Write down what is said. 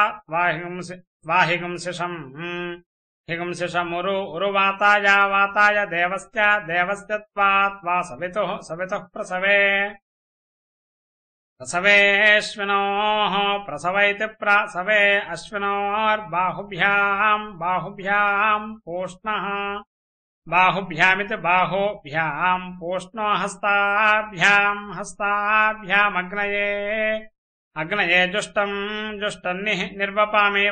त्वाहिगुंसिषम् हिगुंसिषमुरु उरुवाताय वाताय देवस्य देवस्य त्वा त्वा सवितुः सवितुः प्रसवे प्रसवेऽश्विनोः प्रसवैति प्रसवे अश्विनोर्बाहुभ्याम् बाहुभ्याम् पूष्णः बाहुभ्यामिति बाहुभ्याम् पूष्णो हस्ताभ्याम् हस्ताभ्यामग्नये अग्नये जुष्टम् जुष्टन्निः निर्वपामि